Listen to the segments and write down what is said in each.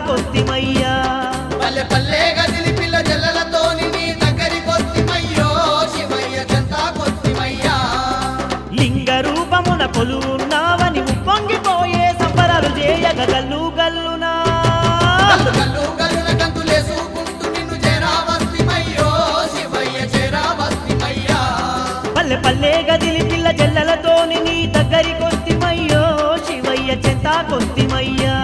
కొత్తిమయ్యా పల్లె పల్లె గదిలి పిల్ల జల్లలతోని నీ దగ్గరి కొత్తిమయ్యో శివయ్య చెంత కొత్తిమయ్యా లింగ రూపమున కొలువున్నావని ఉప్పొంగిపోయే సంబరాలు చేయగ గల్లు గల్లునా గల్లు గల్లు గల్లున గంతులేసుకుంటూ నిన్ను చేరావస్తిమయ్యో శివయ్య చేరావస్తిమయ్యా పల్లె పల్లె గదిలి పిల్ల జల్లలతోని నీ దగ్గరి కొత్తిమయ్యో శివయ్య చెంత కొత్తిమయ్యా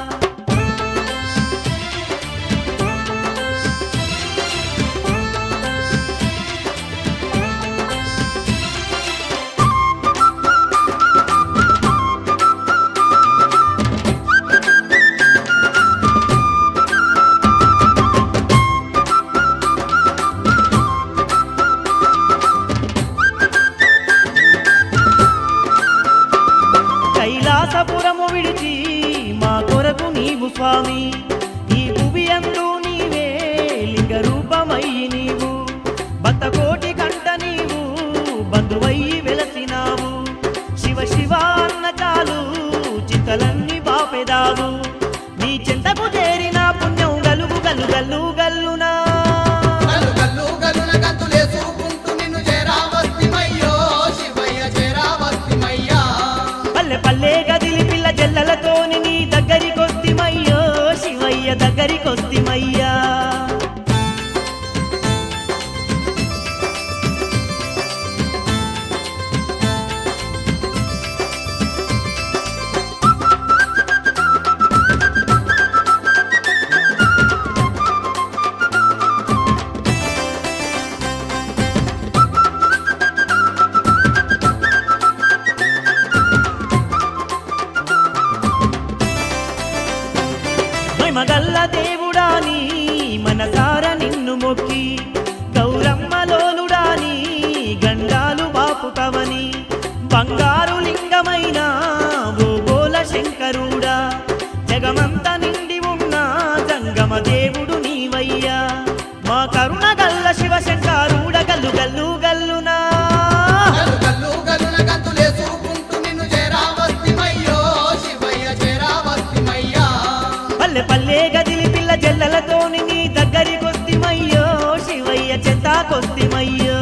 కైలాసపురము విడిచి మా కొరకు నీవు స్వామి ఈ భువి అందు నీవే లింగ రూపమయ్యి నీవు భక్త కోటి కంట నీవు బంధువయ్యి వెలసినావు శివ శివ అన్న చాలు చింతలన్నీ బాపెదావు నీ చింతకు చేరిన పుణ్యం గలుగు గల్లు గల్లు గల్లునా గల్లు గల్లు గల్లున గంతులేసుకుంటూ నిన్ను చేరావస్తిమయ్యో శివయ్య చేరావస్తిమయ్యా పల్లె పల్లె గదిలి పిల్ల జల్లలతోని నీ దగ్గరికొస్తిమయ్యో శివయ్య దగ్గరికొస్తిమయ్యా మగల్ల దేవుడాని మనసార నిన్ను మొక్కి గౌరమ్మలోలుడాని గండాలు బాపుతవని బంగారు లింగమైన ఓ బోల శంకరుడా జగమంత నిండి ఉన్న జంగమ దేవుడు నీవయ్యా మా కరుణ గల్ల శివ శంకరుడ గల్లు గల్లు గల్లునా గల్లు గల్లు గల్లున గంతులేసుకుంటూ నిన్ను చేరావస్తిమయ్యో శివయ్య చేరావస్తిమయ్యా పల్లె పల్లె గదిలి పిల్ల జల్లలతోని నీ దగ్గరికొస్తిమయ్యో శివయ్య చెంతాకొస్తిమయ్యో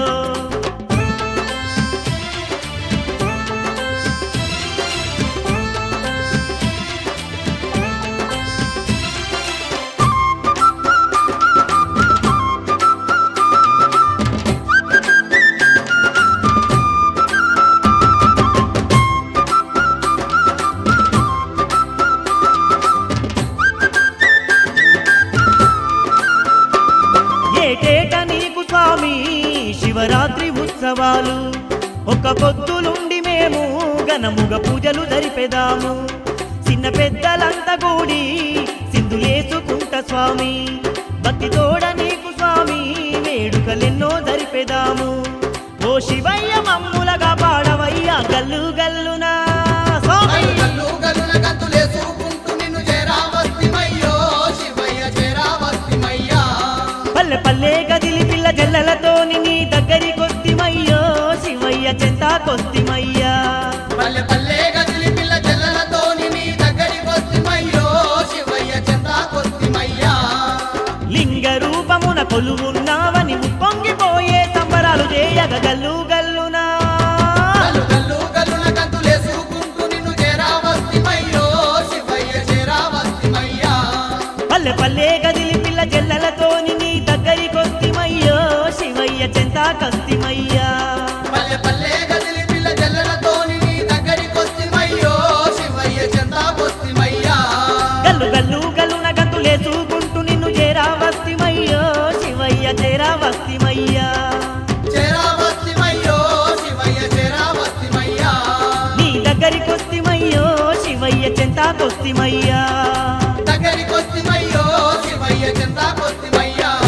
ఏటేట నీకు స్వామి శివరాత్రి ఉత్సవాలు ఒక పొద్దులుండి మేము ఘనముగ పూజలు జరిపెదాము చిన్న పెద్దలంతా కూడి సింధులేసుకుంట స్వామి భక్తి తోడ నీకు స్వామి వేడుకలెన్నో జరిపెదాము ఓ శివయ్య మమ్ములగా పాడవయ్యా గల్లు గల్లునా స్వామి గల్లు గల్లు గల్లున గంతులేసుకుంటూ నిన్ను చేరావస్తిమయ్యో శివయ్య చేరావస్తిమయ్యా పల్లె పల్లె గదిలి పిల్ల జల్లలతోని నీ దగ్గరికొస్తిమయ్యో శివయ్య చెంతాకొస్తిమయ్యా పల్లె పల్లె గదిలి పిల్ల జల్లలతోని నీ దగ్గరికొస్తిమయ్యో శివయ్య చెంతాకొస్తిమయ్యా లింగ రూపమున కొలువున్నావని ఉప్పొంగిపోయే సంబరాలు చేయగ గల్లు గల్లునా గల్లు గల్లు గల్లున గంతులేసుకుంటూ నిన్ను చేరావస్తిమయ్యో శివయ్య చేరావస్తిమయ్యా పల్లె పల్లె గదిలి పిల్ల జల్లలతోని నీ దగ్గరికొస్తిమయ్యో శివయ్య చెంతాకస్తిమయ్యా పల్లె పల్లె గదిలి పిల్ల జల్లలతోని నీ దగ్గరికొస్తిమయ్యో శివయ్య చెంతాకొస్తిమయ్యా గల్లు గల్లు గల్లున గంతులేసుకుంటూ నిన్ను చేరావస్తిమయ్యో శివయ్య చేరావస్తిమయ్యా చేరావస్తిమయ్యో శివయ్య చేరావస్తిమయ్యా నీ దగ్గరికొస్తిమయ్యో శివయ్య చెంతాకొస్తిమయ్యా దగ్గరికొస్తిమయ్యో శివయ్య చెంతాకొస్తిమయ్యా